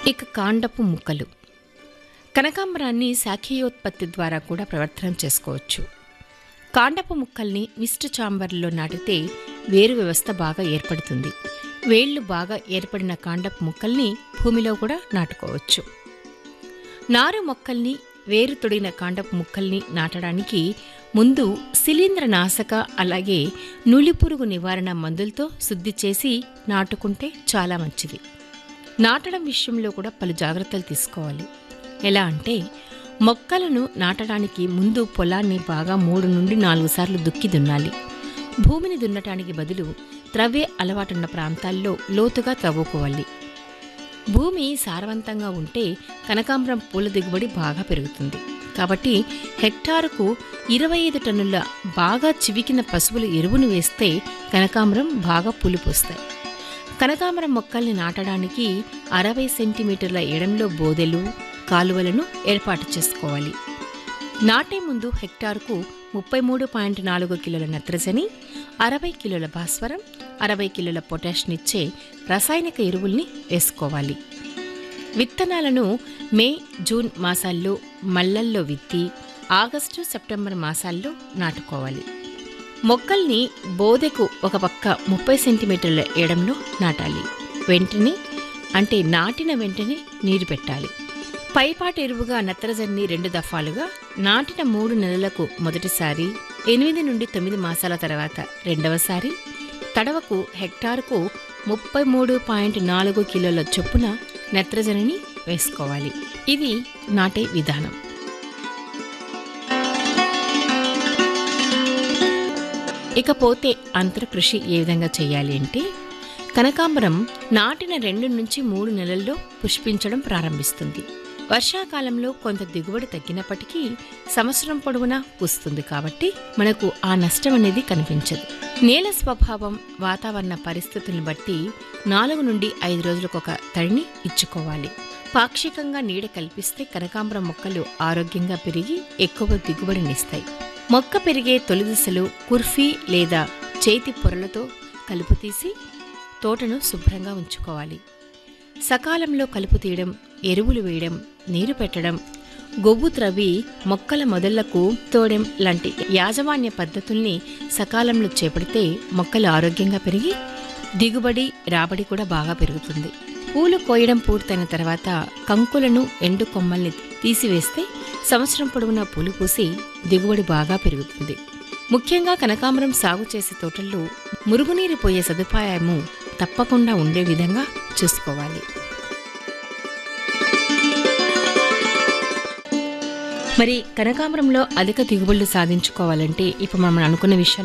ఇక కాండపు ముక్కలు కనకాంబరాన్ని శాఖీయోత్పత్తి ద్వారా కూడా ప్రవర్తనం చేసుకోవచ్చు కాండపు ముక్కల్ని మిస్ట్ చాంబర్లో నాటితే వేరు వ్యవస్థ బాగా ఏర్పడుతుంది వేళ్లు బాగా ఏర్పడిన కాండపు ముక్కల్ని భూమిలో కూడా నాటుకోవచ్చు నారు మొక్కల్ని వేరు తొడిగిన కాండపు ముక్కల్ని నాటడానికి ముందు శిలీంద్ర నాశక అలాగే నులిపురుగు నివారణ మందులతో శుద్ధి చేసి నాటుకుంటే చాలా మంచిది నాటడం విషయంలో కూడా పలు జాగ్రత్తలు తీసుకోవాలి ఎలా అంటే మొక్కలను నాటడానికి ముందు పొలాన్ని బాగా మూడు నుండి నాలుగు సార్లు దుక్కి దున్నాలి భూమిని దున్నటానికి బదులు త్రవ్వే అలవాటున్న ప్రాంతాల్లో లోతుగా త్రవ్వుకోవాలి భూమి సారవంతంగా ఉంటే కనకాంబరం పూల దిగుబడి బాగా పెరుగుతుంది కాబట్టి హెక్టారుకు ఇరవై ఐదు టన్నుల బాగా చివికిన పశువుల ఎరువును వేస్తే కనకాంబరం బాగా పూలు పూస్తాయి కనకాంబరం మొక్కల్ని నాటడానికి అరవై సెంటీమీటర్ల ఎడంలో బోదెలు కాలువలను ఏర్పాటు చేసుకోవాలి నాటే ముందు హెక్టారుకు ముప్పై మూడు పాయింట్ నాలుగు కిలోల నత్రజని అరవై కిలోల భాస్వరం అరవై కిలోల పొటాష్నిచ్చే రసాయనిక ఎరువుల్ని వేసుకోవాలి విత్తనాలను మే జూన్ మాసాల్లో మల్లల్లో విత్తి ఆగస్టు సెప్టెంబర్ మాసాల్లో నాటుకోవాలి మొక్కల్ని బోదెకు ఒక పక్క ముప్పై సెంటీమీటర్ల ఎడంలో నాటాలి వెంటనే అంటే నాటిన వెంటనే నీరు పెట్టాలి పైపాటి ఎరువుగా నత్రజన్ని రెండు దఫాలుగా నాటిన మూడు నెలలకు మొదటిసారి ఎనిమిది నుండి తొమ్మిది మాసాల తర్వాత రెండవసారి తడవకు హెక్టారుకు ముప్పై మూడు పాయింట్ నాలుగు కిలోల చొప్పున నత్రజనిని వేసుకోవాలి ఇది నాటే విధానం ఇకపోతే అంతర కృషి ఏ విధంగా చేయాలి అంటే కనకాంబరం నాటిన రెండు నుంచి మూడు నెలల్లో పుష్పించడం ప్రారంభిస్తుంది వర్షాకాలంలో కొంత దిగుబడి తగ్గినప్పటికీ సంవత్సరం పొడవునా పూస్తుంది కాబట్టి మనకు ఆ నష్టం అనేది కనిపించదు నేల స్వభావం వాతావరణ పరిస్థితులను బట్టి నాలుగు నుండి ఐదు రోజులకొక తడిని ఇచ్చుకోవాలి పాక్షికంగా నీడ కల్పిస్తే కనకాంబరం మొక్కలు ఆరోగ్యంగా పెరిగి ఎక్కువ దిగుబడినిస్తాయి మొక్క పెరిగే తొలి దశలో కుర్ఫీ లేదా చేతి పొరలతో కలుపు తీసి తోటను శుభ్రంగా ఉంచుకోవాలి సకాలంలో కలుపు తీయడం ఎరువులు వేయడం నీరు పెట్టడం గొవ్వు త్రవ్వి మొక్కల మొదళ్లకు తోడెం లాంటి యాజమాన్య పద్ధతుల్ని సకాలంలో చేపడితే మొక్కలు ఆరోగ్యంగా పెరిగి దిగుబడి రాబడి కూడా బాగా పెరుగుతుంది పూలు కోయడం పూర్తయిన తర్వాత కంకులను ఎండు కొమ్మల్ని తీసివేస్తే సంవత్సరం పొడవునా పూలు పూసి దిగుబడి బాగా పెరుగుతుంది ముఖ్యంగా కనకాంబరం సాగు చేసే తోటల్లో మురుగునీరు పోయే సదుపాయము తప్పకుండా ఉండే విధంగా చూసుకోవాలి మరి కనకాంబరంలో అధిక దిగుబడులు సాధించుకోవాలంటే ఇప్పుడు మనం అనుకున్న విషయాలు